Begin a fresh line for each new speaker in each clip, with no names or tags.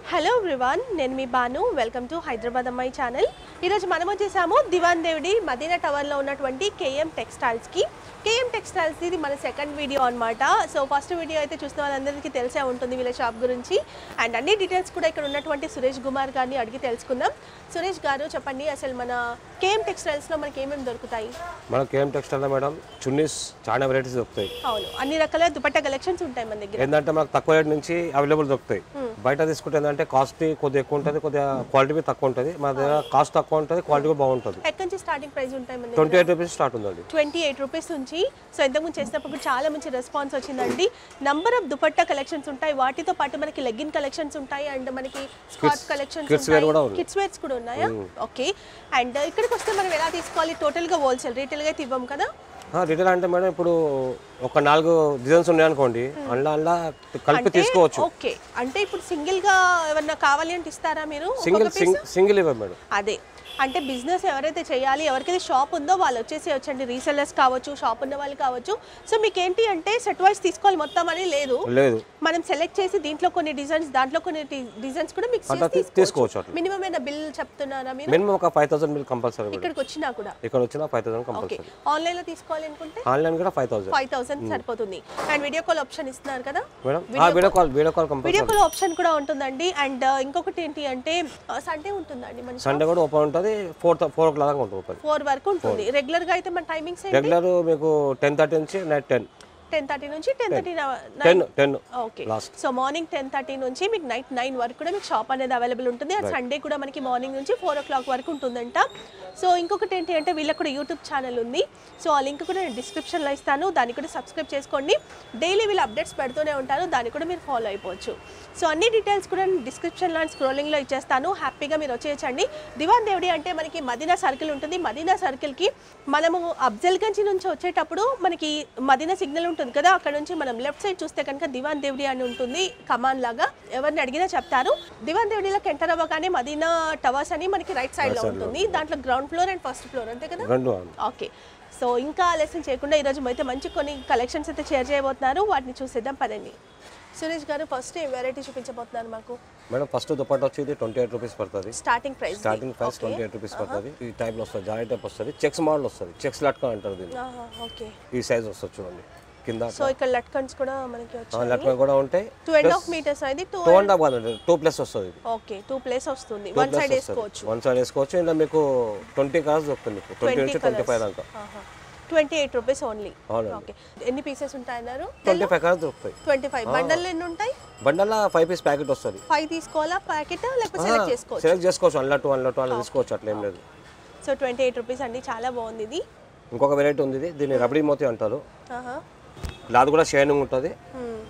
Hello everyone నేను మీ Banu welcome to Hyderabad అమ్మాయి ఛానల్ ఈరోజు మనం వచ్చేసాము దివాన్ దేవుడి మదీనా టవర్లో ఉన్నటువంటి కేఎం టెక్స్టైల్స్కి కేఎం టెక్స్టైల్స్ ఇది మన సెకండ్ వీడియో అన్నమాట సో ఫస్ట్ వీడియో అయితే చూసిన వాళ్ళందరికీ తెలిసే ఉంటుంది వీళ్ళ షాప్ గురించి అండ్ అన్ని డీటెయిల్స్ కూడా ఇక్కడ ఉన్నటువంటి సురేష్ కుమార్ గారిని అడిగి తెలుసుకుందాం సురేష్ గారు చెప్పండి అసలు మన కేఎం టెక్స్టైల్స్లో మనకి ఏమేమి దొరుకుతాయి
మన కేఎం టెక్స్టైల్ మేడం చున్నీస్ చాలా వెరైటీస్ దొరుకుతాయి
అవును అన్ని రకాల దుపట్టా కలెక్షన్స్ ఉంటాయి మన దగ్గర
ఏంటంటే మనకు తక్కువ రేట్ నుంచి అవైలబుల్ దొరుకుతాయి బయట తీసుకుంటే ఏంటంటే కాస్ట్ కొద్దిగా ఎక్కువ ఉంటుంది కొద్దిగా క్వాలిటీ తక్కువ ఉంటుంది మన దగ్గర కాస్ట్ తక్కువ ఉంటుంది క్వాలిటీ కూడా బాగుంటుంది
ఎక్కడి నుంచి స్టార్టింగ్ ప్రైస్ ఉంటాయి మన దగ్గర
ట్వంటీ ఎయిట్ రూపీస్ స్టార్ట్ ఉందండి
ట్వంటీ ఎయిట్ రూపీస్ నుంచి సో ఇంతకుముందు చేసినప్పుడు కూడా చాలా మంచి రెస్పాన్స్ వచ్చిందండి నంబర్ ఆఫ్ దుపట్టా కలెక్షన్స్ ఉంటాయి వాటితో పాటు మనకి లెగ్గిన్ కలెక్షన్స్ ఉంటాయి అండ్ మనకి స్కార్ట్ కలెక్షన్స్
kids wear కూడా ఉంది.
కిడ్స్ వేర్స్ కూడా ఉన్నాయా ఓకే అండ్ ఇక్కడికి వస్తే మనం ఎలా తీసుకోవాలి టోటల్ గా హోల్సేల్ రీటైల్ గా అయితే ఇవ్వం కదా
రిటైల్ అంటే మేడం ఇప్పుడు ఒక నాలుగు డిజైన్స్ ఉన్నాయనుకోండి అందులో అందులో కలిపి తీసుకోవచ్చు
ఓకే అంటే ఇప్పుడు సింగిల్ గా ఏమన్నా కావాలి అంటే ఇస్తారా మీరు
సింగిల్ సింగిల్ ఇవ్వ మేడం
అదే అంటే బిజినెస్ ఎవరైతే చేయాలి ఎవరికైతే షాప్ ఉందో వాళ్ళు వచ్చేసి వచ్చండి రీసెల్లర్స్ కావచ్చు షాప్ ఉన్న వాళ్ళు కావచ్చు సో మీకు ఏంటి అంటే సెట్ వైస్ తీసుకోవాలి మొత్తం అని లేదు
లేదు
మనం సెలెక్ట్ చేసి దీంట్లో కొన్ని డిజైన్స్ దాంట్లో కొన్ని డిజైన్స్ కూడా మిక్స్
అట్లా
చేసి
తీ- తీసుకోవచ్చు అట్లా
మినిమం ఏమైనా బిల్ చెప్తున్నారా మీరు
మినిమం ఒక five thousand bill compulsory madam
ఇక్కడికి వచ్చినా కూడా
ఇక్కడ వచ్చిన five thousand
okay
compulsory
online లో తీసుకోవాలి అనుకుంటే
ఆన్లైన్ కూడా ఫైవ్ థౌసండ్
ఫైవ్ థౌసండ్ సరిపోతుంది అండ్ వీడియో కాల్ ఆప్షన్ ఇస్తున్నారు కదా
madam video call video call compulsory
video call option కూడా ఉంటుందండి అండ్ ఇంకొకటి ఏంటి అంటే సండే ఉంటుందండి మన
సండే కూడా ఓపెన్ ఉంటుంది ఫోర్ ఫోర్ ఓ క్లాక్ ఉంటుంది ఓపెన్
ఫోర్ వరకు ఉంటుంది రెగ్యులర్ గా అయితే మన టైమింగ్స్
రెగ్యులర్ మీకు టెన్ థర్టీ నుంచి నైట్ టెన్
టెన్ థర్టీ నుంచి ten thirty
ten ten
okay
Last.
So morning ten thirty నుంచి మీకు నైట్ నైన్ వరకు కూడా మీకు షాప్ అనేది అవైలబుల్ ఉంటుంది అండ్ సండే కూడా మనకి మార్నింగ్ నుంచి ఫోర్ ఓ క్లాక్ వరకు ఉంటుందంట సో ఇంకొకటి ఏంటి అంటే వీళ్ళకి కూడా యూట్యూబ్ ఛానల్ ఉంది సో ఆ లింక్ కూడా నేను డిస్క్రిప్షన్లో ఇస్తాను దాన్ని కూడా సబ్స్క్రైబ్ చేసుకోండి డైలీ వీళ్ళు అప్డేట్స్ పెడుతూనే ఉంటారు దాన్ని కూడా మీరు ఫాలో అయిపోవచ్చు సో అన్ని డీటెయిల్స్ కూడా నేను డిస్క్రిప్షన్లో అండ్ స్క్రోలింగ్లో ఇచ్చేస్తాను హ్యాపీగా మీరు వచ్చేయచ్చండి దివాన్ దేవుడి అంటే మనకి మదీనా సర్కిల్ ఉంటుంది మదీనా సర్కిల్కి మనము అఫ్జల్గంజ్ నుంచి వచ్చేటప్పుడు మనకి మదీనా సిగ్నల్ ఉంటుంది కదా అక్కడ నుంచి మనం లెఫ్ట్ సైడ్ చూస్తే కనుక దివాన్ దేవుడి అని ఉంటుంది కమాన్ లాగా ఎవరిని అడిగినా చెప్తారు దివాన్ దేవుడిలోకి ఎంటర్ అవ్వగానే మదీనా టవర్స్ అని మనకి రైట్ సైడ్ లో ఉంటుంది దాంట్లో ground floor and first floor అంతే కదా
రెండు అవును.
ఓకే సో ఇంకా ఆలస్యం చేయకుండా ఈరోజు అయితే మంచి కొన్ని కలెక్షన్స్ అయితే షేర్ చేయబోతున్నారు వాటిని చూసేద్దాం పదండి సురేష్ గారు ఫస్ట్ ఏ వెరైటీ చూపించబోతున్నారు మాకు
మేడం ఫస్ట్ దుపట్టా వచ్చి ట్వంటీ ఎయిట్ రూపీస్ పడుతుంది
starting price
starting price twenty eight rupees పడుతుంది ఈ టైప్లో వస్తుంది జాయింట్ టైప్ వస్తుంది చెక్స్ మోడల్ వస్తుంది చెక్స్ లట్కా అంటారు దీన్ని
ఓకే
ఈ సైజ్ వస్తుంది చూడండి కింద
సో ఇక్కడ లట్కన్స్ కూడా మనకి వచ్చాయి
లట్కా కూడా ఉంటాయి
టూ అండ్ హాఫ్ మీటర్స్ అది టూ
టూ అండ్ హాఫ్ కాదండి టూ ప్లస్ వస్తుంది ఇది
ఓకే టూ ప్లేస్ వస్తుంది వన్ సైడ్ వేసుకోవచ్చు
వన్ సైడ్ వేసుకోవచ్చు ఇలా మీకు ట్వంటీ కలర్స్ దొరుకుతుంది మీకు ట్వంటీ నుంచి ట్వంటీ ఫైవ్ దాకా
ట్వంటీ ఎయిట్ రూపీస్ ఓన్లీ
అవునండి
ఓకే ఎన్ని పీసెస్ ఉంటాయన్నారు
ట్వంటీ ఫైవ్ కలర్స్ దొరుకుతాయి
ట్వంటీ ఫైవ్ బండల్ ఎన్ని ఉంటాయి
బండల్లో ఫైవ్ పీస్ ప్యాకెట్ వస్తుంది
ఫైవ్ తీసుకోవాలా ప్యాకెట్ లేకపోతే సెలెక్ట్ చేసుకోవచ్చు
సెలెక్ట్ చేసుకోవచ్చు అల్ల టూ అల్ల టూ అలా తీసుకోవచ్చు అట్లా ఏం లేదు
సో ట్వంటీ ఎయిట్ రూపీస్ అండి చాలా బాగుంది ఇది
ఇంకొక వెరైటీ ఉంది ఇది దీన్ని రబడీ మోతి అంటారు
ఆహా.
అది కూడా షైనింగ్ ఉంటుంది
Hmm.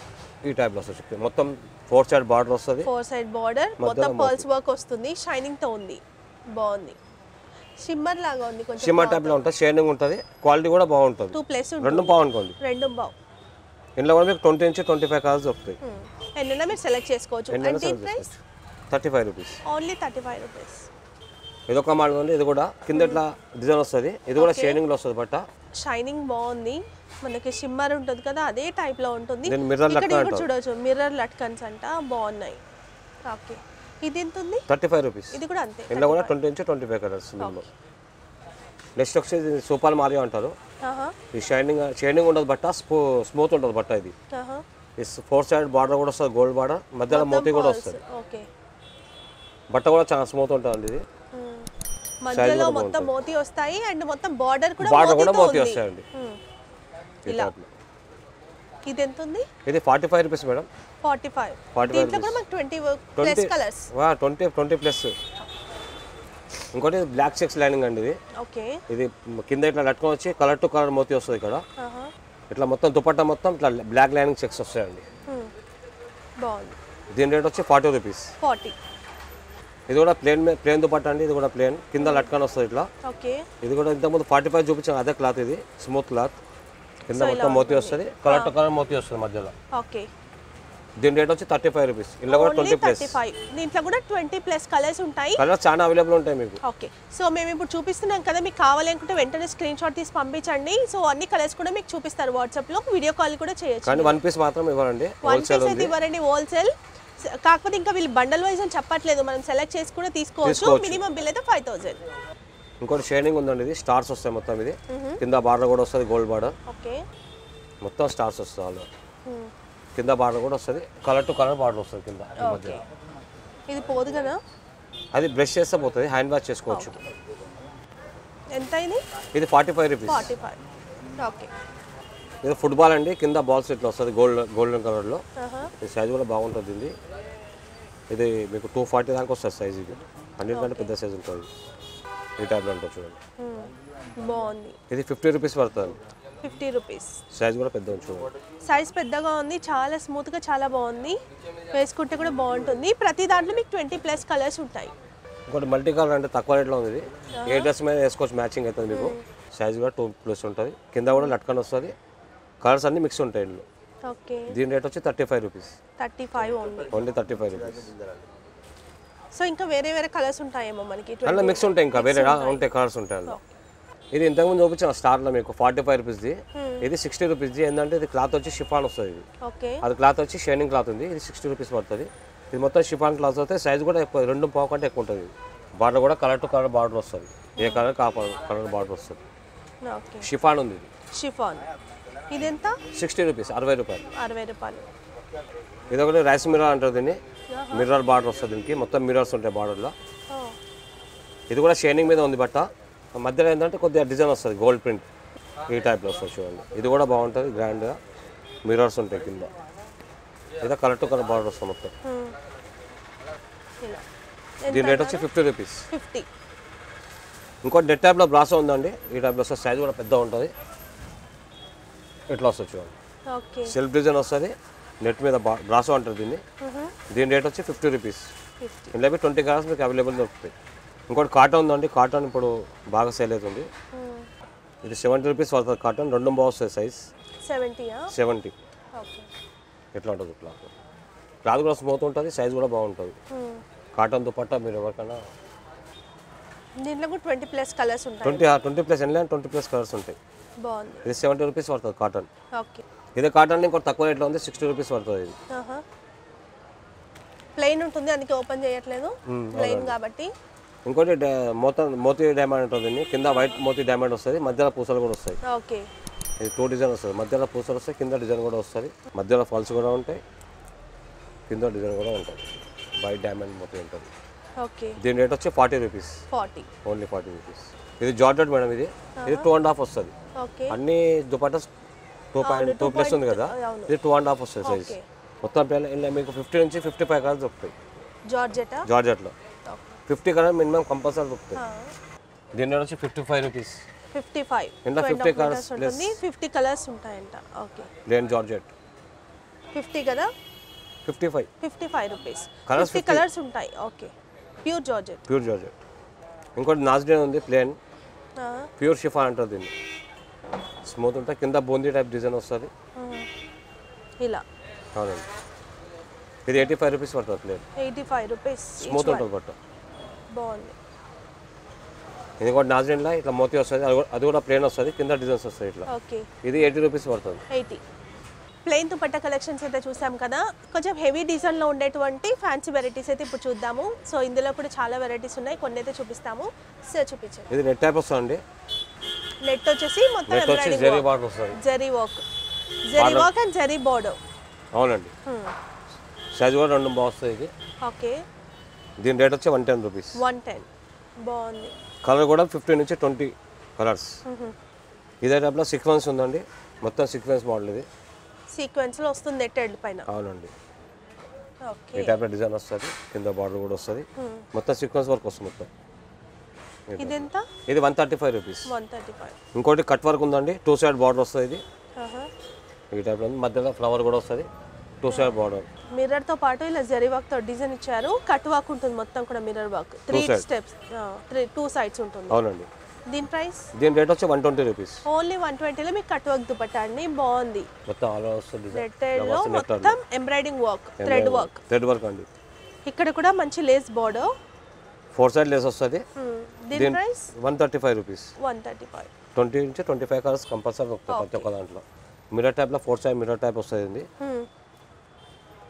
ఈ టైప్లో వస్తుంది మొత్తం ఫోర్ సైడ్ బార్డర్ వస్తుంది
ఫోర్ సైడ్ బార్డర్ మొత్తం పర్ల్స్ వర్క్ వస్తుంది షైనింగ్ తో ఉంది బాగుంది షిమ్మర్ లాగా ఉంది కొంచెం
షిమ్మర్ టైప్లో ఉంటుంది షైనింగ్ ఉంటుంది క్వాలిటీ కూడా బాగుంటుంది
టూ ప్లేస్
రెండు బాగుంటుంది
రెండు బావు
ఇందులో కూడా మీకు ట్వంటీ నుంచి ట్వంటీ ఫైవ్ కలర్స్ దొరుకుతాయి
ఎన్నైనా మీరు సెలెక్ట్ చేసుకోవచ్చు అండ్ దీని price
thirty five rupees
only thirty five rupees
ఇదొక మోడల్ ఉంది ఇది కూడా కింద ఇట్లా డిజైన్ వస్తుంది ఇది కూడా షైనింగ్లో వస్తుంది బట్ట
షైనింగ్ బాగుంది మనకి షిమ్మర్ ఉంటుంది కదా అదే టైప్ లో ఉంటుంది
దీన్ని మిర్రర్
ఇక్కడ
లట్కా
ఇక్కడ చూడొచ్చు మిర్రర్ లట్కన్స్ అంట బాగున్నాయి ఓకే ఇది ఎంత ఉంది
థర్టీ ఫైవ్ రూపీస్
ఇది కూడా అంతే
ఇందులో కూడా ట్వంటీ నుంచి ట్వంటీ ఫైవ్ కలర్స్ ఇందులో నెక్స్ట్ వచ్చేసి సూపాల్ మారియో అంటారు
ఆహా
ఈ షైనింగ్ షైనింగ్ ఉండదు బట్ట స్మూ స్మూత్ ఉంటుంది బట్ట ఇది
ఆహా
ఈ ఫోర్ సైడ్ బార్డర్ కూడా వస్తుంది గోల్డ్ బార్డర్ మధ్యలో మోతీ కూడా వస్తుంది
ఓకే
బట్ట కూడా చాలా స్మూత్ ఉంటుంది ఇది
మధ్యలో మొత్తం మోతీ వస్తాయి అండ్ మొత్తం బార్డర్ కూడా
బార్డర్ కూడా
మోతీతో
మోతీ
ఉంది
వస్తాయండి
Hmm.
ఈ
ఇలా.
type లో.
ఇది ఎంత ఉంది
ఇది forty five rupees madam
forty five
45
దీంట్లో కూడా మనకి twenty plus colours
twenty twenty plus ఇంకోటి బ్లాక్ చెక్స్ లైనింగ్ అండి ఇది
ఓకే
ఇది కింద ఇట్లా లట్టుకొని వచ్చి కలర్ టు కలర్ మోతీ వస్తుంది ఇక్కడ
ఆహా
ఇట్లా మొత్తం దుపట్టా మొత్తం ఇట్లా బ్లాక్ లైనింగ్ చెక్స్ వస్తాయండి
Hmm. బాగుంది
దీని రేట్ వచ్చి ఫార్టీ రూపీస్
ఫార్టీ
ఇది కూడా ప్లేన్ ప్లేన్ దుపట్టా అండి ఇది కూడా ప్లేన్ కింద లట్కన్ వస్తుంది ఇట్లా
ఓకే
ఇది కూడా ఇంతకుముందు ఫార్టీ ఫైవ్ చూపించాను అదే క్లాత్ ఇది స్మూత్ క్లాత్ కింద మొత్తం మోతీ వస్తుంది కలర్ టు కలర్ మోతీ వస్తుంది మధ్యలో
ఓకే
దీని రేట్ వచ్చి థర్టీ ఫైవ్ రూపీస్ ఇలా కూడా
only
twenty plus
thirty five దీంట్లో కూడా ట్వంటీ ప్లస్ కలర్స్ ఉంటాయి
కలర్స్ చాలా అవైలబుల్ ఉంటాయి మీకు
ఓకే సో మేము ఇప్పుడు చూపిస్తున్నాం కదా మీకు కావాలి అనుకుంటే వెంటనే స్క్రీన్ షాట్ తీసి పంపించండి సో అన్ని కలర్స్ కూడా మీకు చూపిస్తారు వాట్సాప్ లో వీడియో కాల్ కూడా చేయొచ్చు
కానీ వన్ పీస్ మాత్రం ఇవ్వరండి
వన్
హోల్సేల్
పీస్ అయితే
ఉంది
ఇవ్వరండి హోల్సేల్ స- కాకపోతే ఇంకా వీళ్ళు బండల్ వైజ్ అని చెప్పట్లేదు మనం సెలెక్ట్ చేసి కూడా తీసుకోవచ్చు
తీసుకోవచ్చు.
మినిమం బిల్ అయితే ఫైవ్ థౌసండ్
ఇంకోటి షైనింగ్ ఉందండి ఇది స్టార్స్ వస్తాయి మొత్తం ఇది కింద బార్డర్ కూడా వస్తుంది గోల్డ్ బార్డర్
ఓకే
మొత్తం స్టార్స్ వస్తుంది వాళ్ళు కింద బార్డర్ కూడా వస్తుంది కలర్ టు కలర్ బార్డర్ వస్తుంది కింద ఈ మధ్య
ఇది పోదు కదా
అది బ్రష్ చేస్తే పోతుంది హ్యాండ్ వాష్ చేసుకోవచ్చు
ఎంత ఇది
ఇది forty five rupees
forty five okay
ఇది ఫుట్బాల్ అండి కింద బాల్స్ ఇట్లా వస్తుంది గోల్డ్ గోల్డెన్ కలర్లో
ఆహా.
ఈ సైజ్ కూడా బాగుంటుంది ఇది ఇది మీకు టూ ఫార్టీ దాకా వస్తుంది సైజ్ ఇది అన్నిటికంటే పెద్ద సైజ్ ఉంటుంది ఈ టైప్లో ఉంటుంది చూడండి
మ్మ్. బాగుంది
ఇది ఫిఫ్టీ రూపీస్ పడుతుంది
ఫిఫ్టీ రూపీస్
సైజ్ కూడా పెద్ద ఉంది చూడండి
సైజ్ పెద్దగా ఉంది చాలా స్మూత్గా చాలా బాగుంది వేసుకుంటే కూడా బాగుంటుంది ప్రతి దాంట్లో మీకు ట్వంటీ ప్లస్ కలర్స్ ఉంటాయి
ఇంకోటి మల్టీ కలర్ అంటే తక్కువ రేట్లో ఉంది ఇది ఏ డ్రెస్ మీద వేసుకోవచ్చు మ్యాచింగ్ అవుతుంది మీకు సైజ్ కూడా టూ ప్లస్ ఉంటుంది కింద కూడా లట్కన్ వస్తుంది కలర్స్ అన్ని మిక్స్ ఉంటాయి ఇందులో
ఓకే
దీని రేట్ వచ్చి thirty five rupees
thirty five only
only thirty five rupees
so ఇంకా వేరే వేరే కలర్స్ ఉంటాయేమో మనకి
అందులో మిక్స్ ఉంటాయి ఇంకా వేరే ఉంటాయి కలర్స్ ఉంటాయి అందులో ఇది ఇంతకుముందు చూపించిన స్టార్ట్లో మీకు ఫార్టీ ఫైవ్ రూపీస్ది ఇది సిక్స్టీ రూపీస్ది ఏంటంటే ఇది క్లాత్ వచ్చి షిఫాన్ వస్తుంది ఇది
ఓకే
అది క్లాత్ వచ్చి షైనింగ్ క్లాత్ ఉంది ఇది సిక్స్టీ రూపీస్ పడుతుంది ఇది మొత్తం షిఫాన్ క్లాత్ వస్తే సైజ్ కూడా ఎక్కువ రెండు పావు కంటే ఎక్కువ ఉంటుంది బార్డర్ కూడా కలర్ టు కలర్ బార్డర్ వస్తుంది ఏ కలర్ కా కలర్ బార్డర్ వస్తుంది
ఓకే
షిఫాన్ ఉంది ఇది
షిఫాన్ ఇదెంత
సిక్స్టీ రూపీస్ అరవై రూపాయలు
అరవై రూపాయలు
ఇది ఒకటి రైస్ మిర్రర్ అంటారు దీన్ని మిర్రర్ బార్డర్ వస్తుంది దీనికి మొత్తం మిర్రర్స్ ఉంటాయి బార్డర్లో
ఓ,
ఇది కూడా షైనింగ్ మీద ఉంది బట్ట మధ్యలో ఏంటంటే కొద్దిగా డిజైన్ వస్తుంది గోల్డ్ ప్రింట్ ఈ టైప్లో వస్తుంది చూడండి ఇది కూడా బాగుంటుంది గ్రాండ్గా మిర్రర్స్ ఉంటాయి కింద ఇది కలర్ టు కలర్ బార్డర్ వస్తుంది మొత్తం
మ్మ్. ఇలా
దీని రేట్ వచ్చి ఫిఫ్టీ రూపీస్
ఫిఫ్టీ
ఇంకో నెట్ టైప్లో బ్రాసో ఉందండి ఈ టైప్లో వస్తుంది సైజ్ కూడా పెద్ద ఉంటుంది ఇట్లా వస్తుంది చూడండి
ఓకే
సెల్ఫ్ డిజైన్ వస్తుంది నెట్ మీద బా బ్రాసో అంటారు దీన్ని దీని రేట్ వచ్చి ఫిఫ్టీ రూపీస్
ఫిఫ్టీ
ఇందులో ట్వంటీ కలర్స్ మీకు అవైలబుల్ దొరుకుతాయి ఇంకోటి కాటన్ ఉందండి కాటన్ ఇప్పుడు బాగా సేల్ అవుతుంది ఇది సెవెంటీ రూపీస్ పడుతుంది కాటన్ రెండు బాగుస్తాయి సైజ్
సెవెంటీయా
సెవెంటీ
ఓకే
ఎట్లా ఉంటుంది క్లాత్ క్లాత్ కూడా స్మూత్ ఉంటుంది సైజ్ కూడా బాగుంటుంది కాటన్ దుపట్టా మీరు ఎవరికైనా
దీంట్లో కూడా ట్వంటీ ప్లస్ కలర్స్ ఉంటాయి
ట్వంటీ ట్వంటీ ప్లస్ ఎన్ని ట్వంటీ ప్లస్ కలర్స్ ఉంటాయి
బాగుంది
ఇది సెవెంటీ రూపీస్ పడుతుంది కాటన్
ఓకే
ఇది కాటన్ ఇంకోటి తక్కువ రేట్లో ఉంది సిక్స్టీ రూపీస్ పడుతుంది ఇది
ప్లెయిన్ ఉంటుంది అందుకే ఓపెన్ చేయట్లేదు ప్లెయిన్ కాబట్టి
ఇంకోటి డా- మోత మోతీ డైమండ్ ఉంటుంది దీన్ని. కింద వైట్ మోతీ డైమండ్ వస్తుంది మధ్యలో పూసలు కూడా వస్తాయి
ఓకే
ఇది టూ డిజైన్ వస్తుంది మధ్యలో పూసలు వస్తాయి కింద డిజైన్ కూడా వస్తుంది మధ్యలో ఫాల్స్ కూడా ఉంటాయి కింద డిజైన్ కూడా ఉంటుంది వైట్ డైమండ్ మొత్తం ఉంటుంది
ఓకే
దీని రేట్ వచ్చి forty rupees
forty
only forty rupees ఇది జార్జెట్ మేడం ఇది ఇది టూ అండ్ హాఫ్ వస్తుంది
ఓకే
అన్ని dupattas two point two plus ఉంది కదా
అవును.
ఇది టూ అండ్ హాఫ్ వస్తుంది సైజ్
Okay.
మొత్తం పిల్ల- ఇలా మీకు ఫిఫ్టీ నుంచి ఫిఫ్టీ ఫైవ్ కలర్స్ దొరుకుతాయి
జార్జెటా
జార్జెట్లో ఫిఫ్టీ కలర్ మినిమం కంపల్సరీ దొరుకుతాయి దీని రేట్ వచ్చి fifty five rupees
fifty five
ఇందులో 50 colours
ఉంటుంది ఫిఫ్టీ కలర్స్ ఉంటాయంట ఓకే
లేన్ జార్జెట్
ఫిఫ్టీ కదా
fifty five
fifty five rupees
Colours
fifty colours ఉంటాయి okay pure georgette
pure georgette ఇంకోటి నాజ్డే ఉంది ప్లేన్ ప్యూర్ షిఫా అంటారు దీన్ని స్మూత్ ఉంటుంది కింద బూందీ టైప్ డిజైన్ వస్తుంది
ఇలా
అవునండి ఇది ఎయిటీ ఫైవ్ రూపీస్ పడుతుంది plain
eighty five rupees
smooth ఉంటుంది బట్ట
బాగుంది
ఇది కూడా నాజ్డెన్లో ఇట్లా మోతీ వస్తుంది అది కూడా- అది కూడా ప్లేన్ వస్తుంది కింద డిజైన్స్ వస్తాయి ఇట్లా
ఓకే
ఇది ఎయిటీ రూపీస్ పడుతుంది
ఎయిటీ ప్లెయిన్ దుపట్టా కలెక్షన్స్ అయితే చూసాం కదా కొంచెం హెవీ డిజైన్లో ఉండేటువంటి ఫ్యాన్సీ వెరైటీస్ అయితే ఇప్పుడు చూద్దాము సో ఇందులో కూడా చాలా వెరైటీస్ ఉన్నాయి కొన్ని అయితే చూపిస్తాము సో చూపించండి
ఇది నెట్ టైప్ వస్తుందండి
నెట్ వచ్చేసి మొత్తం
నెట్ వచ్చి
ఎంబ్రాయిడింగ్
జెరీ బార్డర్ వస్తుంది
zari work zari work and zari border
అవునండి సైజ్ కూడా రెండు బాగుస్తుంది ఇది
ఓకే
దీని రేట్ వచ్చి one ten rupees
one ten బాగుంది
కలర్ కూడా ఫిఫ్టీన్ నుంచి ట్వంటీ కలర్స్ ఇదే టైప్లో సీక్వెన్స్ ఉందండి మొత్తం సీక్వెన్స్ మోడల్ ఇది
సీక్వెన్స్లో వస్తుంది నెట్టెడ్ పైన
అవునండి
ఓకే
ఈ టైప్లో డిజైన్ వస్తుంది కింద బార్డర్ కూడా వస్తుంది మొత్తం సీక్వెన్స్ వర్క్ వస్తుంది మొత్తం
ఇదెంత
ఇది one thirty five rupees
one thirty five
ఇంకోటి కట్ వర్క్ ఉందండి టూ సైడ్ బార్డర్ వస్తుంది ఇది ఈ టైప్లో ఉంది మధ్యలో ఫ్లవర్ కూడా వస్తుంది టూ సైడ్ బార్డర్
మిర్రర్తో పాటు ఇలా జరీ వర్క్ తో డిజైన్ ఇచ్చారు కట్ వర్క్ ఉంటుంది మొత్తం కూడా mirror work three
sides.
Steps three two sides ఉంటుంది
అవునండి
దీని ప్రైస్
దీని రేట్ వచ్చి one twenty rupees
only one ట్వంటీలో మీకు కట్ వర్క్ దుపట్టా అండి బాగుంది
మొత్తం ఆల్ వస్తుంది
నెట్టెడ్ లో మొత్తం embroidering work thread work
thread work అండి
ఇక్కడ కూడా మంచి lace border
four side lace వస్తుంది
దీని price
one thirty five rupees
one thirty five
twenty నుంచి ట్వంటీ ఫైవ్ కలర్స్ కంపల్సరీ దొరుకుతాయి ప్రతి ఒక్క దాంట్లో మిర్రర్ టైప్లో ఫోర్ సైడ్ మిర్రర్ టైప్ వస్తుంది ఇది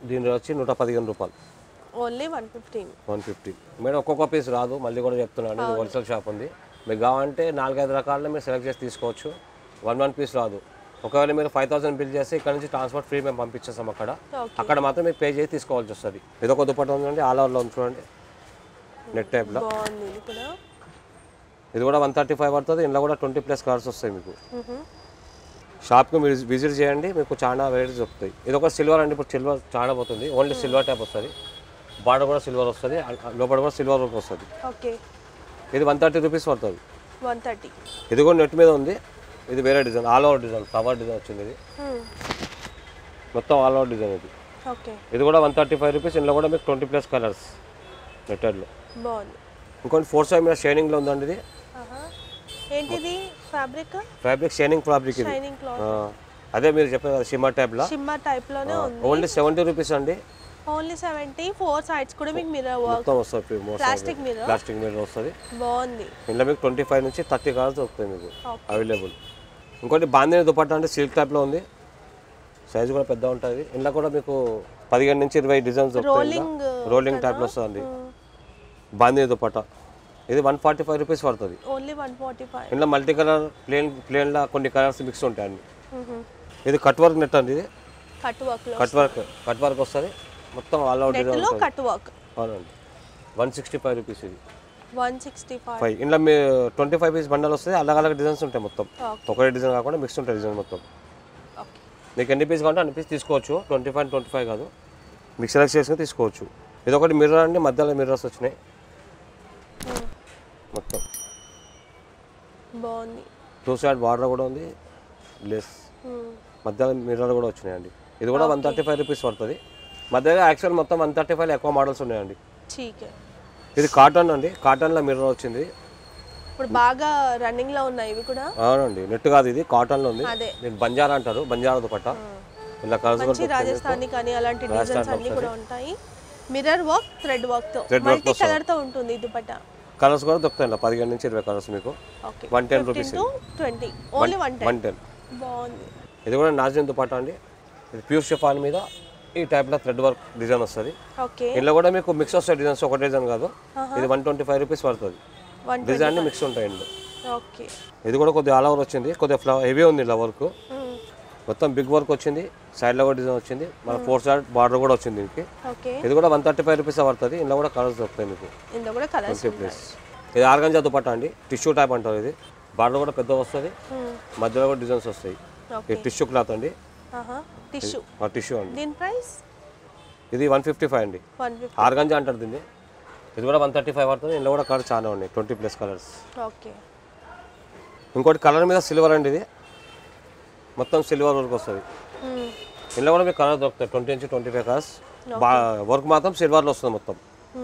దీని రేట్ వచ్చి నూట పదిహేను రూపాయలు
only one fifteen
one fifty madam ఒక్కొక్క పీస్ రాదు మళ్ళీ కూడా చెప్తున్నాను ఇది హోల్సేల్ షాప్ ఉంది మీకు కావాలంటే నాలుగైదు రకాలలో మీరు సెలెక్ట్ చేసి తీసుకోవచ్చు వన్ వన్ పీస్ రాదు ఒకవేళ మీరు ఫైవ్ థౌసండ్ బిల్ చేస్తే ఇక్కడ నుంచి ట్రాన్స్పోర్ట్ ఫ్రీ మేము పంపించేస్తాం అక్కడ
ఓకే
అక్కడ మాత్రం మీరు పే చేసి తీసుకోవాల్సి వస్తుంది ఇది ఒక దుపట్టా ఉందండి ఆల్ ఓవర్లో ఉంది చూడండి నెట్ టైప్లో
బాగుంది ఇది కూడా
ఇది కూడా వన్ థర్టీ ఫైవ్ పడుతుంది ఇందులో కూడా ట్వంటీ ప్లస్ కార్డ్స్ వస్తాయి మీకు
మ్హూ.
షాప్కి మీరు విజిట్ చేయండి మీకు చాలా వెరైటీస్ దొరుకుతాయి ఇది ఒక సిల్వర్ అండి ఇప్పుడు సిల్వర్ చాలా పోతుంది ఓన్లీ సిల్వర్ టైప్ వస్తుంది బార్డర్ కూడా సిల్వర్ వస్తుంది ఆ- లోపల కూడా సిల్వర్ వర్క్ వస్తుంది
ఓకే
ఇది వన్ థర్టీ రూపీస్ పడుతుంది
వన్ థర్టీ
ఇది కూడా నెట్ మీద ఉంది ఇది వేరే design all over design flower design వచ్చింది ఇది మొత్తం ఆల్ ఓవర్ డిజైన్ ఇది
ఓకే
ఇది కూడా వన్ థర్టీ ఫైవ్ రూపీస్ ఇందులో కూడా మీకు ట్వంటీ ప్లస్ కలర్స్ నెట్టెడ్లో
బాగుంది
ఇంకోటి ఫోర్ సైడ్ మీద షైనింగ్లో ఉందండి ఇది
ఆహా. ఏంటిది ఫ్యాబ్రిక్
ఫ్యాబ్రిక్ షైనింగ్ ఫ్యాబ్రిక్ ఇది
షైనింగ్ క్లాత్
ఆ, అదే మీరు చెప్పారు కదా షిమ్మర్ టైప్లో
షిమ్మర్ టైప్ లోనే ఉంది
ఓన్లీ సెవెంటీ రూపీస్ అండి
ఓన్లీ సెవెంటీ ఫోర్ సైడ్స్ కూడా మీకు మిర్రర్ వర్క్
మొత్తం వస్తుంది
ప్లాస్టిక్ మిర్రర్
ప్లాస్టిక్ మీద వస్తుంది
బాగుంది
ఇందులో మీకు ట్వంటీ ఫైవ్ నుంచి థర్టీ కలర్స్ దొరుకుతాయి మీకు
Okay.
అవైలబుల్ ఇంకోటి బాందిని దుపట్టా అంటే సిల్క్ టైప్లో ఉంది సైజ్ కూడా పెద్ద ఉంటుంది ఇందులో కూడా మీకు పదిహేను నుంచి ఇరవై డిజైన్స్ దొరుకుతాయి
రోలింగ్
రోలింగ్ టైప్లో వస్తుంది బాందిని దుపట్టా ఇది వన్ ఫార్టీ ఫైవ్ రూపీస్ పడుతుంది
ఓన్లీ వన్ ఫార్టీ ఫైవ్
ఇందులో మల్టీ కలర్ ప్లేన్ ప్లేన్లో కొన్ని కలర్స్ మిక్స్ ఉంటాయండి ఇది కట్ వర్క్ నెట్ అండి ఇది
కట్ వర్క్ లో
కట్ వర్క్ కట్ వర్క్ వస్తుంది మొత్తం ఆల్ అవుట్ డిజైన్
లో కట్ వర్క్
అవునండి వన్ సిక్స్టీ ఫైవ్ రూపీస్ ఇది
వన్ సిక్స్టీ ఫైవ్
ఫైవ్ ఇందులో మీ ట్వంటీ ఫైవ్ పీస్ బండల్ వస్తుంది అలగ్ అలగ్ డిజైన్స్ ఉంటాయి మొత్తం
Okay.
ఒకటే డిజైన్ కాకుండా మిక్స్ ఉంటాయి డిజైన్ మొత్తం
ఓకే
మీకు ఎన్ని పీస్ కావాలంటే అన్ని పీస్ తీసుకోవచ్చు ట్వంటీ ఫైవ్ ట్వంటీ ఫైవ్ కాదు మీకు సెలెక్ట్ చేసుకుని తీసుకోవచ్చు ఇది ఒకటి మిర్రర్ అండి మధ్యలో మిర్రర్స్ వచ్చినాయి మొత్తం
బాగుంది
టూ సైడ్ బార్డర్ కూడా ఉంది లెస్ మధ్యలో మిర్రర్ కూడా వచ్చినాయండి ఇది కూడా వన్ థర్టీ ఫైవ్ రూపీస్ పడుతుంది మధ్యలో యాక్చువల్ మొత్తం వన్ థర్టీ ఫైవ్ ఎక్కువ మోడల్స్ ఉన్నాయండి
చీకే
ఇది కాటన్ అండి కాటన్లో మిర్రర్ వచ్చింది
ఇప్పుడు బాగా రన్నింగ్ లో ఉన్నాయి ఇవి కూడా
అవునండి నెట్ కాదు ఇది కాటన్లో ఉంది
అదే
దీన్ని బంజారా అంటారు బంజారా దుపట్ట ఇలా కలర్స్
మంచి రాజస్థానీ కానీ అలాంటి డిజైన్స్ అన్ని కూడా ఉంటాయి మిర్రర్ వర్క్ థ్రెడ్ వర్క్ తో
Thread work
మల్టీ కలర్ తో ఉంటుంది ఈ దుపట్టా
కలర్స్ కూడా దొరుకుతాయి ఇలా పదిహేను నుంచి ఇరవై కలర్స్ మీకు
okay
one ten rupees
to twenty only one ten
one ten
బాగుంది
ఇది కూడా నాజిన్ దుపట్టా అండి ఇది ప్యూర్ షిఫాన్ మీద ఈ టైప్లో థ్రెడ్ వర్క్ డిజైన్ వస్తుంది
ఓకే
ఇందులో కూడా మీకు మిక్స్ వస్తాయి డిజైన్స్ ఒక డిజైన్ కాదు ఇది వన్ ట్వంటీ ఫైవ్ రూపీస్ పడుతుంది
వన్
డిజైన్ మిక్స్ ఉంటాయి ఇందులో
ఓకే
ఇది కూడా కొద్దిగా ఆల్ ఓవర్ వచ్చింది కొద్దిగా ఫ్లవర్ హెవీ ఉంది ఇలా వర్క్ మొత్తం బిగ్ వర్క్ వచ్చింది సైడ్లో కూడా డిజైన్ వచ్చింది మన ఫోర్ సైడ్ బార్డర్ కూడా వచ్చింది దీనికి
ఓకే
ఇది కూడా వన్ థర్టీ ఫైవ్ రూపీస్ పడుతుంది ఇందులో కూడా కలర్స్ దొరుకుతాయి మీకు
ఇందులో కూడా కలర్స్
ట్వంటీ ప్లస్ ఇది ఆర్గంజా దుపట్టా అండి టిష్యూ టైప్ అంటారు ఇది బార్డర్ కూడా పెద్ద వస్తుంది మధ్యలో కూడా డిజైన్స్ వస్తాయి
ఓకే
ఇది టిష్యూ క్లాత్ అండి
టిష్యూ
ఆ టిష్యూ అండి
దీని ప్రైస్
ఇది వన్ ఫిఫ్టీ ఫైవ్ అండి
వన్ ఫిఫ్టీ
ఆర్గంజా అంటారు దీన్ని ఇది కూడా వన్ థర్టీ ఫైవ్ పడుతుంది ఇందులో కూడా కలర్ చాలా ఉన్నాయి ట్వంటీ ప్లస్ కలర్స్
ఓకే
ఇంకోటి కలర్ మీద సిల్వర్ అండి ఇది మొత్తం సిల్వర్ వర్క్ వస్తుంది ఇందులో కూడా మీకు కలర్ దొరుకుతాయి ట్వంటీ నుంచి ట్వంటీ ఫైవ్ కలర్స్ బా వర్క్ మాత్రం సిల్వర్లో వస్తుంది మొత్తం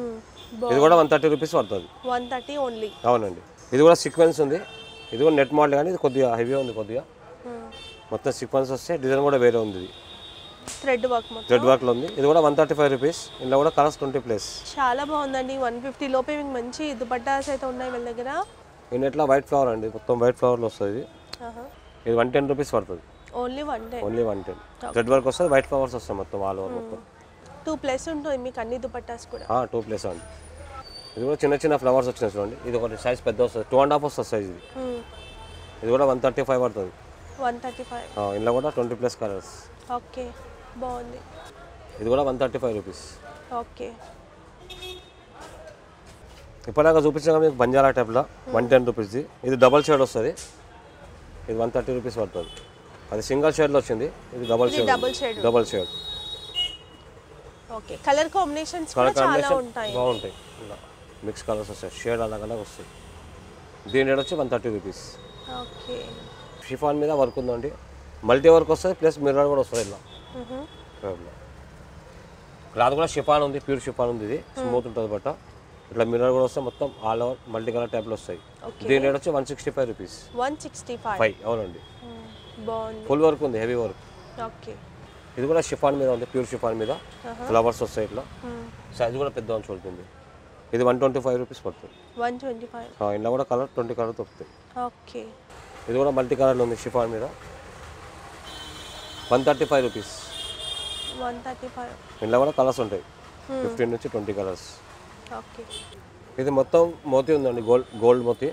ఇది కూడా వన్ థర్టీ రూపీస్ పడుతుంది
వన్ థర్టీ ఓన్లీ
అవునండి ఇది కూడా సీక్వెన్స్ ఉంది ఇది కూడా నెట్ మోడల్ కానీ ఇది కొద్దిగా హెవీ ఉంది కొద్దిగా మొత్తం సీక్వెన్స్ వస్తే డిజైన్ కూడా వేరే ఉంది ఇది
థ్రెడ్ వర్క్ మొత్తం
రెడ్ వర్క్లో ఉంది ఇది కూడా వన్ థర్టీ ఫైవ్ రూపీస్ ఇందులో కూడా కలర్స్ ట్వంటీ ప్లస్
చాలా బాగుందండి వన్ ఫిఫ్టీ లోపే మీకు మంచి దుపట్టాస్ అయితే ఉన్నాయి వీళ్ళ దగ్గర
ఈ నెట్లో వైట్ ఫ్లవర్ అండి మొత్తం వైట్ ఫ్లవర్లో వస్తుంది ఇది ఇది వన్ టెన్ రూపీస్ పడుతుంది
only one day
only one ten red work వస్తుంది వైట్ ఫ్లవర్స్ వస్తాయి మొత్తం ఆల్ ఓవర్ మొత్తం
టూ ప్లస్ ఉంటుంది మీకు అన్ని దుపట్టాస్ కూడా
టూ ప్లేస్ అండి ఇది కూడా చిన్న చిన్న ఫ్లవర్స్ వచ్చినాయి చూడండి ఇది ఒకటి సైజ్ పెద్ద వస్తుంది టూ అండ్ హాఫ్ వస్తుంది సైజ్ ఇది ఇది కూడా వన్ థర్టీ ఫైవ్ పడుతుంది
వన్ థర్టీ ఫైవ్
ఆ, ఇందులో కూడా ట్వంటీ ప్లస్ కలర్స్
ఓకే బాగుంది
ఇది కూడా one thirty five rupees
okay
ఇప్పటిదాకా చూపించిన మీకు బంజారా టైప్లో వన్ టెన్ రూపీస్ది ఇది డబల్ షేడ్ వస్తుంది ఇది వన్ థర్టీ రూపీస్ పడుతుంది అది సింగిల్ షేడ్లో వచ్చింది ఇది డబల్
ఇది
shade
double shade
double shade
okay colour combinations కూడా
కలర్
చాలా
కాంబినేషన్
ఉంటాయి
బాగుంటాయి ఇలా మిక్స్ కలర్స్ వస్తాయి షేడ్ అలాగ అలాగ వస్తాయి దీని రేట్ వచ్చి one thirty rupees
okay
chiffon మీద వర్క్ ఉందండి మల్టీ వర్క్ వస్తుంది ప్లస్ మిర్రర్ కూడా వస్తుంది ఇలా ఇలా. క్లాత్ కూడా షిఫాన్ ఉంది ప్యూర్ షిఫాన్ ఉంది ఇది స్మూత్ ఉంటుంది బట్ట ఇట్లా మిర్రర్ కూడా వస్తే మొత్తం ఆల్ ఓవర్ మల్టీ కలర్ టైప్లో వస్తాయి
Okay.
దీని రేట్ వచ్చి one sixty five rupees
one sixty five
five అవునండి
బాగుంది
ఫుల్ వర్క్ ఉంది హెవీ వర్క్
ఓకే
ఇది కూడా షిఫాన్ మీద ఉంది ప్యూర్ షిఫాన్ మీద ఫ్లవర్స్ వస్తాయి ఇట్లా సైజ్ కూడా పెద్ద అని చూడుతుంది ఇది వన్ ట్వంటీ ఫైవ్ రూపీస్ పడుతుంది
వన్ ట్వంటీ ఫైవ్
ఆ, ఇందులో కూడా కలర్ ట్వంటీ కలర్ దొరుకుతాయి
ఓకే
ఇది కూడా మల్టీ కలర్లో ఉంది షిఫాన్ మీద one thirty five rupees
one thirty five
ఇందులో కూడా కలర్స్ ఉంటాయి ఫిఫ్టీన్ నుంచి ట్వంటీ కలర్స్
ఓకే
ఇది మొత్తం మోతీ ఉందండి గోల్డ్ గోల్డ్ మోతీ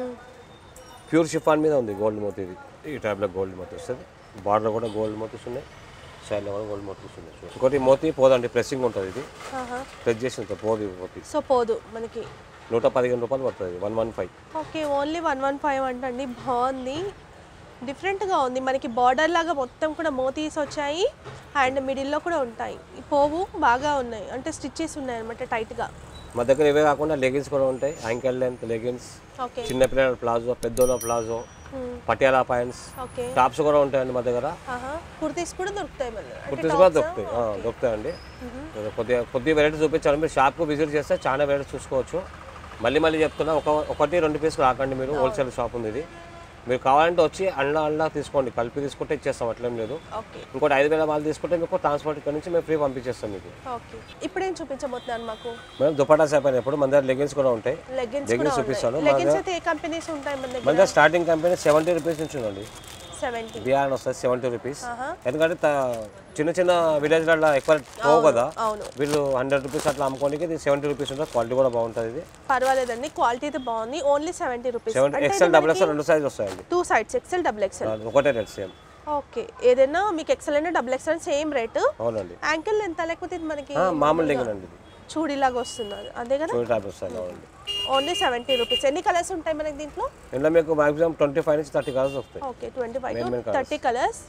ప్యూర్ షిఫాన్ మీద ఉంది గోల్డ్ మోతీ ఇది ఈ టైప్లో గోల్డ్ మోతీ వస్తుంది బార్డర్ కూడా గోల్డ్ మోతీస్ ఉన్నాయి సైడ్లో కూడా గోల్డ్ మోతీస్ ఉన్నాయి చూడండి. ఇంకోటి మోతీ పోదండి ప్రెస్సింగ్ ఉంటుంది ఇది ప్రెస్ చేసి ఉంటుంది పోదు ఇది మోతీ
సో పోదు మనకి
నూట పదిహేను రూపాయలు పడుతుంది one one five
okay only one one five అంటండి బాగుంది డిఫరెంట్గా ఉంది మనకి బార్డర్ లాగా మొత్తం కూడా మోతీస్ వచ్చాయి అండ్ మిడిల్లో కూడా ఉంటాయి ఈ పోవు బాగా ఉన్నాయి అంటే స్టిచ్చెస్ ఉన్నాయి అనమాట టైట్గా
మా దగ్గర ఇవే కాకుండా లెగిన్స్ కూడా ఉంటాయి యాంకెల్ లెంత్ లెగిన్స్
ఓకే
చిన్నపిల్లల ప్లాజో పెద్దోళ్ళ palazzo Patiala points
okay
tops కూడా ఉంటాయండి మా దగ్గర
ఆహా కుర్తీస్ కూడా దొరుకుతాయి మళ్ళీ అంటే
కుర్తీస్ కూడా దొరుకుతాయి ఆ, దొరుకుతాయండి కొద్దిగా కొద్ది వెరైటీ చూపించాను మీరు షాప్కు విజిట్ చేస్తే చాలా వెరైటీ చూసుకోవచ్చు మళ్ళీ మళ్ళీ చెప్తున్నా ఒక ఒకటి రెండు పీసులు రాకండి మీరు హోల్సేల్ షాప్ ఉంది ఇది మీరు కావాలంటే వచ్చి అండ్లా అండ్లా తీసుకోండి కలిపి తీసుకుంటే ఇచ్చేస్తాం అట్లేం లేదు
ఓకే
ఇంకోటి ఐదు వేల వాళ్ళు తీసుకుంటే మీకు ట్రాన్స్పోర్ట్ ఇక్కడ నుంచి మేము ఫ్రీ పంపించేస్తాం మీకు
ఓకే ఇప్పుడేం చూపించబోతున్నాను మాకు
మేము దుపట్టా సేప్ అయినప్పుడు మన దగ్గర లెగిన్స్ కూడా ఉంటాయి
లెగిన్స్ కూడా
లెగిన్స్ చూపిస్తాను
ఉన్నాయి లెగిన్స్ అయితే ఏ కంపెనీస్ ఉంటాయి మన
మన
దగ్గర
దగ్గర స్టార్టింగ్ కంపెనీ సెవెంటీ రూపీస్ నుంచి ఉందండి
సెవెంటీ
బిఆర్ వస్తుంది సెవెంటీ రూపీస్
ఆహా.
ఎందుకంటే త- చిన్న చిన్న విలేజ్లలో ఎక్కువ పోవు కదా
అవును
వీళ్ళు హండ్రెడ్ రూపీస్ అట్లా అమ్ముకోనికి ఇది సెవెంటీ రూపీస్ ఉంటుంది క్వాలిటీ కూడా బాగుంటుంది ఇది
పర్వాలేదండి క్వాలిటీ అయితే బాగుంది only seventy rupees
seventy XL double XL రెండు సైజ్ వస్తాయండి
two sides XL double XL
అది ఒకటే రేట్ సేమ్
ఓకే ఏదైనా మీకు ఎక్సెల్ అయినా డబుల్ ఎక్సెల్ సేమ్ రేటు
అవునండి
యాంకిల్ ఎంత లేకపోతే ఇది మనకి
ఆ, మామూలు లెగిన్ అండి ఇది
చూడీలాగా వస్తుంది అది. అదే కదా
చూడు టైప్ వస్తాయి అవునండి
ఓన్లీ సెవెంటీ రూపీస్ ఎన్ని కలర్స్ ఉంటాయి మనకి దీంట్లో
ఇందులో మీకు మాక్సిమం ట్వంటీ ఫైవ్ నుంచి థర్టీ కలర్స్ వస్తాయి
okay twenty five
Main main
to thirty colours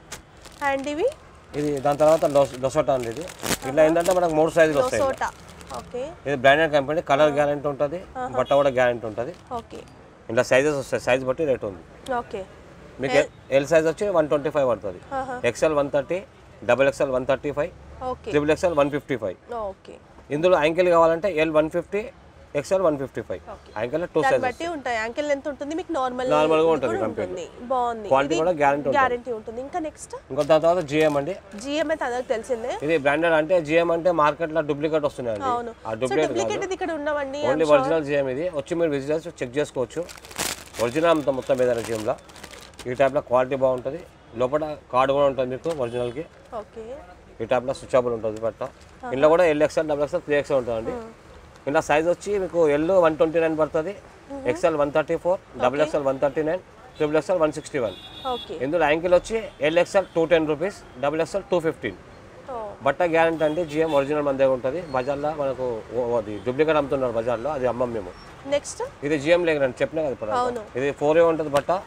and ఇవి
ఇది దాని తర్వాత డొస్- డొసోటా అండి ఇది ఇట్లా ఏంటంటే మనకు మూడు సైజులు వస్తాయి
సోటా ఓకే
ఇది బ్రాండెడ్ కంపెనీ కలర్ గ్యారెంటీ ఉంటుంది బట్ట కూడా గ్యారెంటీ ఉంటుంది
ఓకే
ఇలా సైజెస్ వస్తాయి సైజ్ బట్టి రేట్ ఉంది
ఓకే
మీకు ఎల్ సైజ్ వచ్చి వన్ ట్వంటీ ఫైవ్ పడుతుంది
ఆహా.
XL one thirty double XL one thirty five
okay
triple XL one fifty five
okay
ఇందులో యాంకిల్ కావాలంటే L one fifty XL one fifty five ankle two
దాన్ని
size
బట్టి ఉంటాయి ankle ఎంత ఉంటుంది మీకు నార్మల్
Normal గా ఉంటుంది
ఉంటుంది బాగుంది
క్వాలిటీ కూడా గ్యారెంటీ ఉంటుంది
గ్యారంటీ ఉంటుంది ఇంకా నెక్స్ట్
ఇంకో దాని తర్వాత జిఎం అండి
జిఎం అయితే అందరికి తెలిసిందే
ఇది బ్రాండెడ్ అంటే జిఎం అంటే మార్కెట్లో డూప్లికేట్ వస్తున్నాయండి
అవును
ఆ
సో
డూప్లికేట్
డూప్లికేట్ ఇది ఇక్కడ ఉన్నవండి
ఓన్లీ ఒరిజినల్ జిఎం ఇది వచ్చి మీరు విజిట్ చెక్ చేసుకోవచ్చు ఒరిజినల్ అంత మొత్తం ఏదైనా జిఎంలో ఈ టైప్లో క్వాలిటీ బాగుంటుంది లోపల కార్డు కూడా ఉంటుంది మీకు ఒరిజినల్కి
ఓకే
ఈ టైప్లో స్విచబుల్ ఉంటుంది బట్ట ఇందులో కూడా L XL double XL three XL ఉంటుందండి ఇందులో సైజ్ వచ్చి మీకు ఎల్ వన్ ట్వంటీ నైన్ పడుతుంది XL one thirty four double XL one thirty nine triple XL one sixty one
okay
ఇందులో యాంకిల్ వచ్చి L XL two ten rupees double XL two fifteen బట్ట guarantee అండి GM original మన దగ్గర ఉంటుంది బజార్లో మనకు ఓ- అది డూప్లికేట్ అమ్ముతున్నారు బజార్లో అది అమ్మం మేము
నెక్స్ట్
ఇది జిఎం లేదండి చెప్పినా కదా ఇప్పుడు
అవును.
ఇది ఫోర్ ఏ ఉంటుంది బట్ట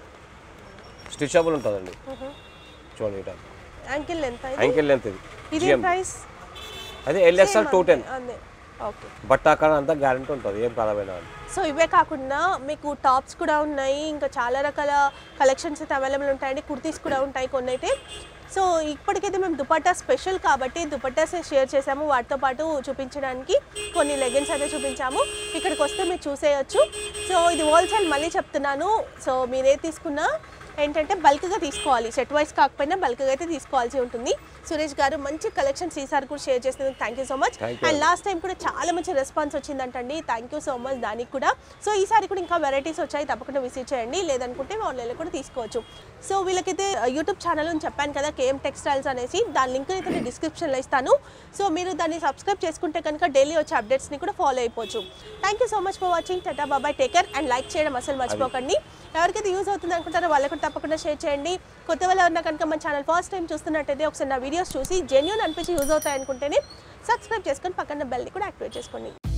స్టిచబుల్ ఉంటుందండి చూడండి ఈ టైప్
యాంకిల్ ఎంత ఇది
యాంకిల్ లెంత్ ఇది
ఇది ప్రైస్
అది ఎల్ఎక్స్ఎల్ టూ టెన్
అంతే ఓకే
బట్ట అక్కడ అంతా గ్యారంటీ ఉంటుంది ఏం ఖరాబైనా అని
సో ఇవే కాకుండా మీకు టాప్స్ కూడా ఉన్నాయి ఇంకా చాలా రకాల కలెక్షన్స్ అయితే అవైలబుల్ ఉంటాయండి కుర్తీస్ కూడా ఉంటాయి కొన్ని అయితే సో ఇప్పటికైతే మేము దుపట్టా స్పెషల్ కాబట్టి దుపట్టాస్ షేర్ చేసాము వాటితో పాటు చూపించడానికి కొన్ని లెగిన్స్ అయితే చూపించాము ఇక్కడికి వస్తే మీరు చూసేయచ్చు సో ఇది హోల్సేల్ మళ్ళీ చెప్తున్నాను సో మీరే తీసుకున్నా ఏంటంటే బల్క్గా తీసుకోవాలి సెట్ వైస్ కాకపోయినా బల్క్గా అయితే తీసుకోవాల్సి ఉంటుంది సురేష్ గారు మంచి కలెక్షన్స్ ఈసారి కూడా షేర్ చేసినందుకు thank you so much
Thank you
and last time కూడా చాలా మంచి రెస్పాన్స్ వచ్చిందంటండి థ్యాంక్ యూ సో మచ్ దానికి కూడా సో ఈసారి కూడా ఇంకా వెరైటీస్ వచ్చాయి తప్పకుండా విజిట్ చేయండి లేదనుకుంటే ఆన్లైన్లో కూడా తీసుకోవచ్చు సో వీళ్ళకైతే యూట్యూబ్ ఛానల్ అని చెప్పాను కదా కేఎం టెక్స్టైల్స్ అనేసి దాని లింక్ అయితే నేను డిస్క్రిప్షన్లో ఇస్తాను సో మీరు దాన్ని సబ్స్క్రైబ్ చేసుకుంటే కనుక డైలీ వచ్చే అప్డేట్స్ని కూడా ఫాలో అయిపోవచ్చు thank you so much for watching tata bye bye take care and like చేయడం అసలు మర్చిపోకండి ఎవరికైతే యూజ్ అవుతుంది అనుకుంటారో వాళ్ళకు కూడా తప్పకుండా షేర్ చేయండి కొత్త వాళ్ళు ఎవరన్నా కనుక మన ఛానల్ ఫస్ట్ టైం చూస్తున్నట్టయితే ఒకసారి నా వీడియోస్ చూసి జెన్యున్ అనిపించి యూజ్ అవుతాయి అనుకుంటేనే సబ్స్క్రైబ్ చేసుకొని పక్కన బెల్ని కూడా యాక్టివేట్ చేసుకోండి